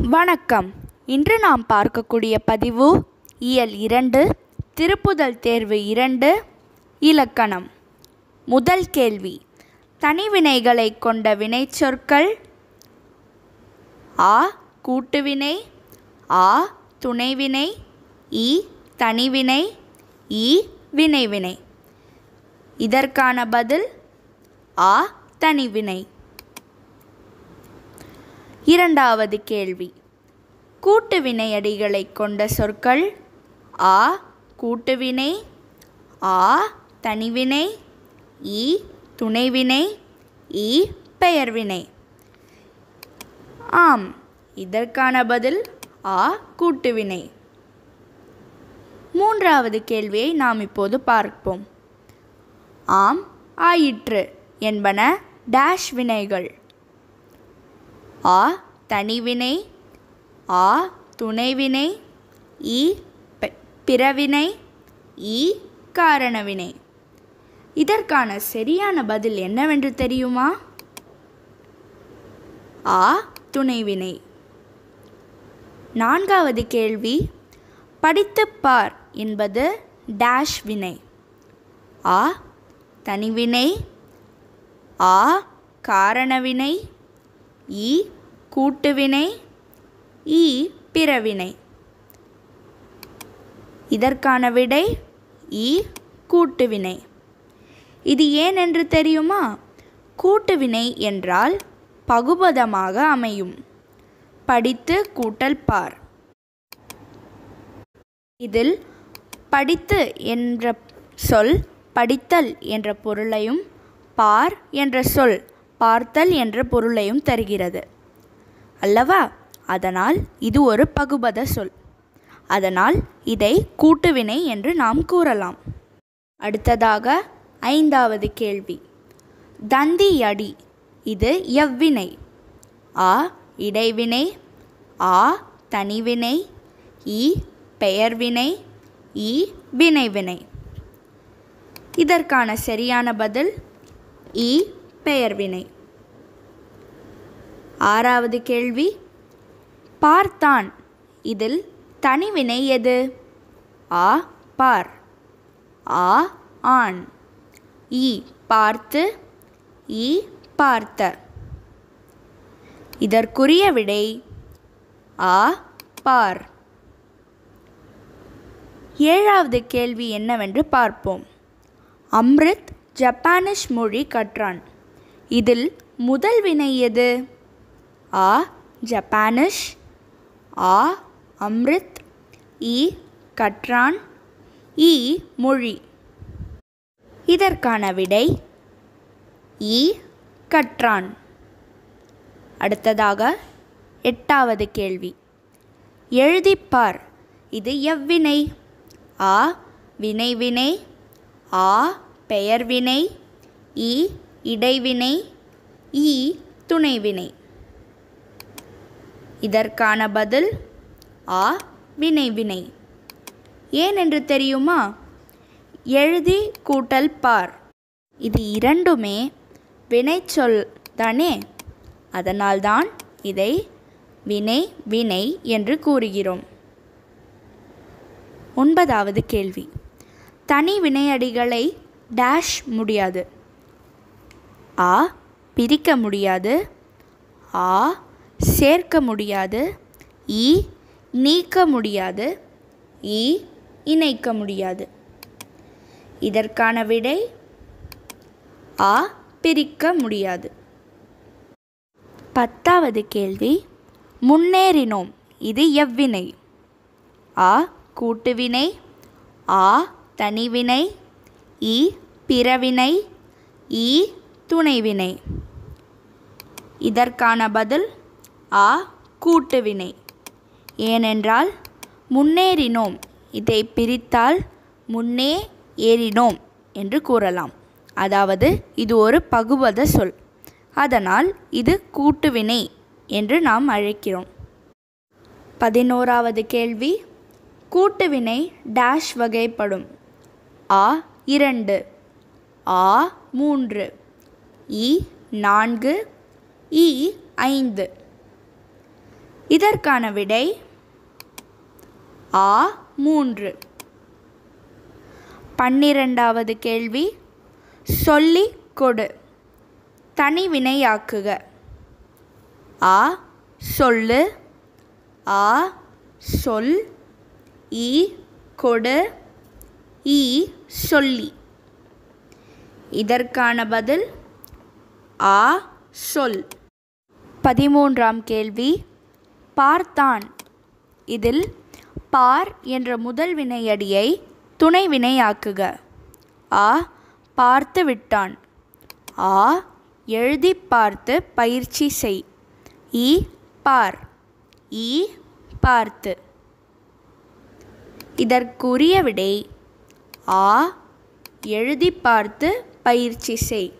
வணக்கம் இன்று நாம் பார்க்கக்கூடிய பதிவு இயல் இரண்டு திருப்புதல் தேர்வு இரண்டு இலக்கணம் முதல் கேள்வி தனிவினைகளை கொண்ட வினைச்சொற்கள் ஆ கூட்டுவினை ஆ துணைவினை இ தனிவினை இ வினைவினை இதற்கான பதில் ஆ தனிவினை இரண்டாவது கேள்வி கூட்டு வினையடிகளை கொண்ட சொற்கள் ஆ கூட்டுவினை ஆ தனிவினை இ துணைவினை இ பெயர்வினை ஆம் இதற்கான பதில் ஆ கூட்டுவினை மூன்றாவது கேள்வியை நாம் இப்போது பார்ப்போம் ஆம் ஆயிற்று என்பன டேஷ் வினைகள் ஆ தனிவினை ஆ துணைவினை இ பெ- பிறவினை இ காரணவினை இதற்கான சரியான பதில் என்னவென்று தெரியுமா ஆ துணைவினை நான்காவது கேள்வி படித்துப் பார் என்பது டேஷ் வினை ஆ தனிவினை ஆ காரணவினை இ கூட்டுவினை இ பிறவினை இதற்கான விடை இ கூட்டுவினை இது ஏன் என்று தெரியுமா கூட்டுவினை என்றால் பகுபதமாக அமையும் படித்து கூட்டல் பார் இதில் படித்து என்ற சொல் படித்தல் என்ற பொருளையும் பார் என்ற சொல் பார்த்தல் என்ற பொருளையும் தருகிறது அல்லவா அதனால் இது ஒரு பகுபத சொல் அதனால் இதை கூட்டுவினை என்று நாம் கூறலாம் அடுத்ததாக ஐந்தாவது கேள்வி தந்தி அடி இது எவ்வினை ஆ இடைவினை ஆ தனிவினை இ பெயர்வினை இ வினைவினை இதற்கான சரியான பதில் இ பெயர்வினை ஆறாவது கேள்வி பார்த்தான் இதில் தனிவினை எது ஆ பார் ஆ ஆண் இ பார்த்து இ பார்த்த இதற்குரிய விடை ஆ பார் ஏழாவது கேள்வி என்னவென்று பார்ப்போம் அம்ரித் ஜப்பானிஷ் மொழி கற்றான் இதில் முதல் வினை எது ஆ ஜப்பானிஷ் ஆ அம்ரித் இ கற்றான் இ மொழி இதற்கான விடை இ கற்றான் அடுத்ததாக எட்டாவது கேள்வி எழுதிப்பார் இது எவ்வினை ஆ வினைவினை ஆ பெயர்வினை இ இடைவினை இ துணைவினை இதற்கான பதில் ஆ வினைவினை ஏன் என்று தெரியுமா எழுதி கூட்டல் பார் இது இரண்டுமே வினைச்சொல் தானே அதனால்தான் இதை வினை வினை என்று கூறுகிறோம் ஒன்பதாவது கேள்வி தனி வினையடிகளை டேஷ் முடியாது ஆ பிரிக்க முடியாது ஆ சேர்க்க முடியாது இ நீக்க முடியாது இ இணைக்க முடியாது இதற்கான விடை ஆ பிரிக்க முடியாது பத்தாவது கேள்வி முன்னேறினோம் இது எவ்வினை ஆ கூட்டுவினை ஆ தனிவினை இ பிறவினை இ துணைவினை இதற்கான பதில் ஆ கூட்டுவினை ஏனென்றால் முன்னேறினோம் இதை பிரித்தால் முன்னே ஏறினோம் என்று கூறலாம் அதாவது இது ஒரு பகுபத சொல் அதனால் இது கூட்டுவினை என்று நாம் அழைக்கிறோம் பதினோராவது கேள்வி கூட்டுவினை டேஷ் வகைப்படும் ஆ இரண்டு ஆ மூன்று இ நான்கு இ ஐந்து இதற்கான விடை ஆ மூன்று பன்னிரெண்டாவது கேள்வி சொல்லி கொடு தனிவினையாக்குக ஆ சொல்லு ஆ சொல் ஈ கொடு ஈ சொல்லி இதற்கான பதில் ஆ சொல் பதிமூன்றாம் கேள்வி பார்த்தான் இதில் பார் என்ற முதல் வினையடியை துணை வினையாக்குக ஆ பார்த்து விட்டான் ஆ எழுதி பார்த்து பயிற்சி செய் இ பார் ஈ பார்த்து இதற்குரிய விடை ஆ எழுதி பார்த்து பயிற்சி செய்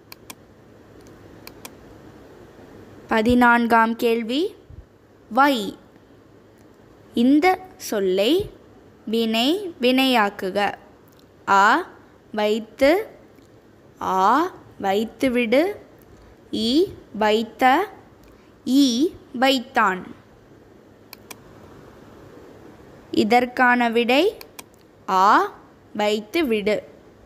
பதினான்காம் கேள்வி வை இந்த சொல்லை வினை வினையாக்குக ஆ வைத்து ஆ வைத்துவிடு ஈ வைத்த ஈ வைத்தான் இதற்கான விடை ஆ வைத்து விடு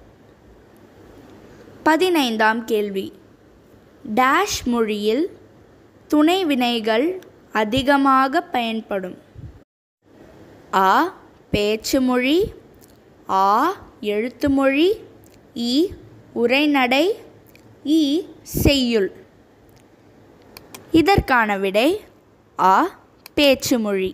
பதினைந்தாம் கேள்வி டேஷ் மொழியில் துணை வினைகள் அதிகமாக பயன்படும் ஆ பேச்சு மொழி ஆ எழுத்து மொழி இ உரைநடை இ செய்யுள் இதற்கான விடை ஆ பேச்சு மொழி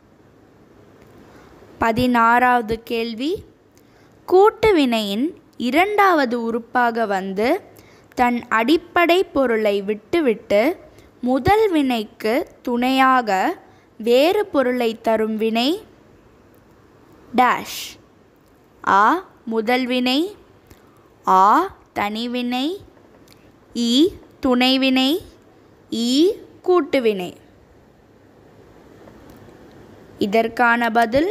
பதினாறாவது கேள்வி கூட்டு வினையின் இரண்டாவது உறுப்பாக வந்து தன் அடிப்படை பொருளை விட்டுவிட்டு முதல் வினைக்கு துணையாக வேறு பொருளை தரும் வினை டேஷ் ஆ முதல் வினை ஆ தனிவினை இ துணைவினை ஈ கூட்டுவினை இதற்கான பதில்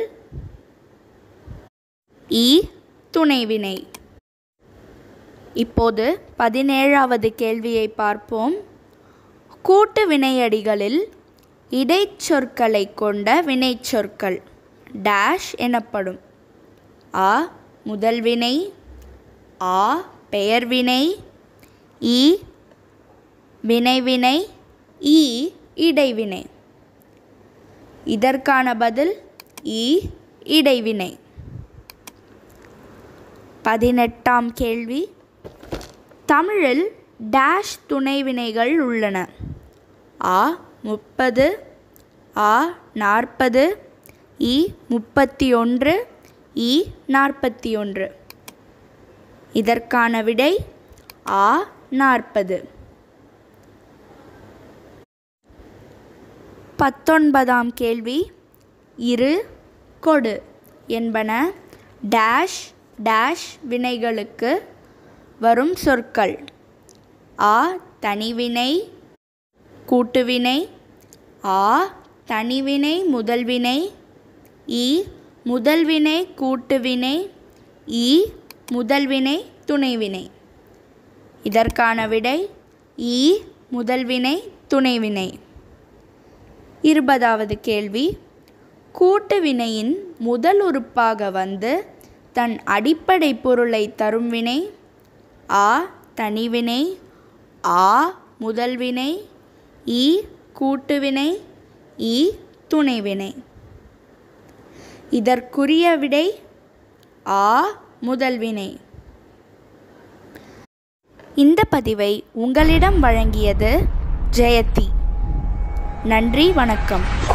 இ துணைவினை இப்போது பதினேழாவது கேள்வியை பார்ப்போம் கூட்டு வினையடிகளில் இடைச்சொற்களை கொண்ட வினைச்சொற்கள் டேஷ் எனப்படும் ஆ முதல் வினை ஆ பெயர்வினை இ வினைவினை ஈ இடைவினை இதற்கான பதில் இ இடைவினை பதினெட்டாம் கேள்வி தமிழில் டேஷ் துணைவினைகள் உள்ளன ஆ முப்பது ஆ நாற்பது இ முப்பத்தி ஒன்று இ நாற்பத்தி ஒன்று இதற்கான விடை ஆ நாற்பது பத்தொன்பதாம் கேள்வி இரு கொடு என்பன டேஷ் டேஷ் வினைகளுக்கு வரும் சொற்கள் ஆ தனிவினை கூட்டுவினை ஆ தனிவினை முதல்வினை இ முதல்வினை கூட்டுவினை இ முதல்வினை துணைவினை இதற்கான விடை இ முதல்வினை துணைவினை இருபதாவது கேள்வி கூட்டு வினையின் முதல் உறுப்பாக வந்து தன் அடிப்படை பொருளை தரும் வினை ஆ தனிவினை ஆ முதல்வினை இ கூட்டுவினை இ துணைவினை இதற்குரிய விடை ஆ முதல்வினை இந்த பதிவை உங்களிடம் வழங்கியது ஜெயதி நன்றி வணக்கம்